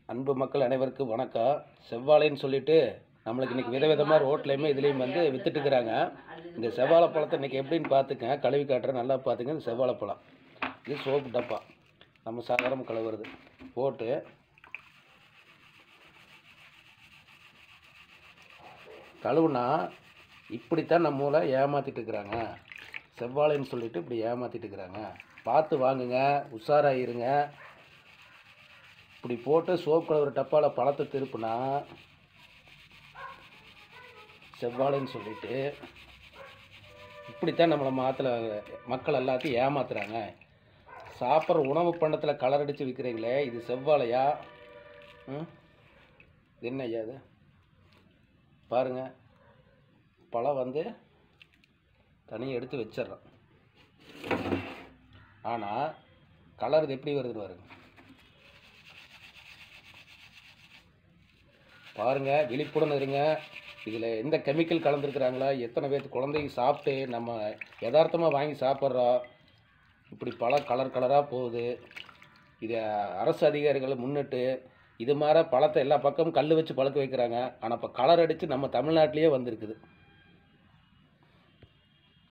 அன்பு மக்கள் அனைவருக்கும் வணக்கம் செவ்வாழைன்னு சொல்லிட்டு நம்மளுக்கு இன்றைக்கி விதவிதமாக ரோட்லேயுமே இதுலேயும் வந்து வித்துட்டு இருக்கிறாங்க இந்த செவ்வாழை பழத்தை இன்றைக்கி எப்படின்னு பார்த்துக்கங்க கழுவி காட்டுறேன் நல்லா பார்த்துங்க இந்த செவ்வாழை பழம் இது சோப்பு டப்பா நம்ம சாதாரண கழுவுறது போட்டு கழுவுனா இப்படித்தான் நம்ம ஊரை ஏமாற்றிட்டு இருக்கிறாங்க செவ்வாழைன்னு சொல்லிட்டு இப்படி ஏமாற்றிட்டு இருக்கிறாங்க பார்த்து வாங்குங்க உஷாராக இருங்க இப்படி போட்டு சோப் கலவர் டப்பாவில் பழத்தை திருப்புனா செவ்வாழைன்னு சொல்லிட்டு இப்படித்தான் நம்மளை மாத்தில் மக்கள் எல்லாத்தையும் ஏமாத்துறாங்க சாப்பிட்ற உணவு பண்டத்தில் கலர் அடித்து விற்கிறீங்களே இது செவ்வாழையா ம் இது என்ன ஐயா இது பாருங்க பழம் வந்து தனியாக எடுத்து வச்சிடுறோம் ஆனால் கலர் இது எப்படி வருதுன்னு பாருங்க பாருங்க விழிப்புடன் இருங்க இதில் எந்த கெமிக்கல் கலந்துருக்குறாங்களா எத்தனை பேர்த்து குழந்தைங்க சாப்பிட்டு நம்ம யதார்த்தமாக வாங்கி சாப்பிட்றோம் இப்படி பல கலர் கலராக போகுது இதை அரசு அதிகாரிகளை முன்னிட்டு இது மாதிரி பழத்தை எல்லா பக்கமும் கல் வச்சு பழுக்க வைக்கிறாங்க ஆனால் இப்போ கலர் அடித்து நம்ம தமிழ்நாட்டிலேயே வந்திருக்குது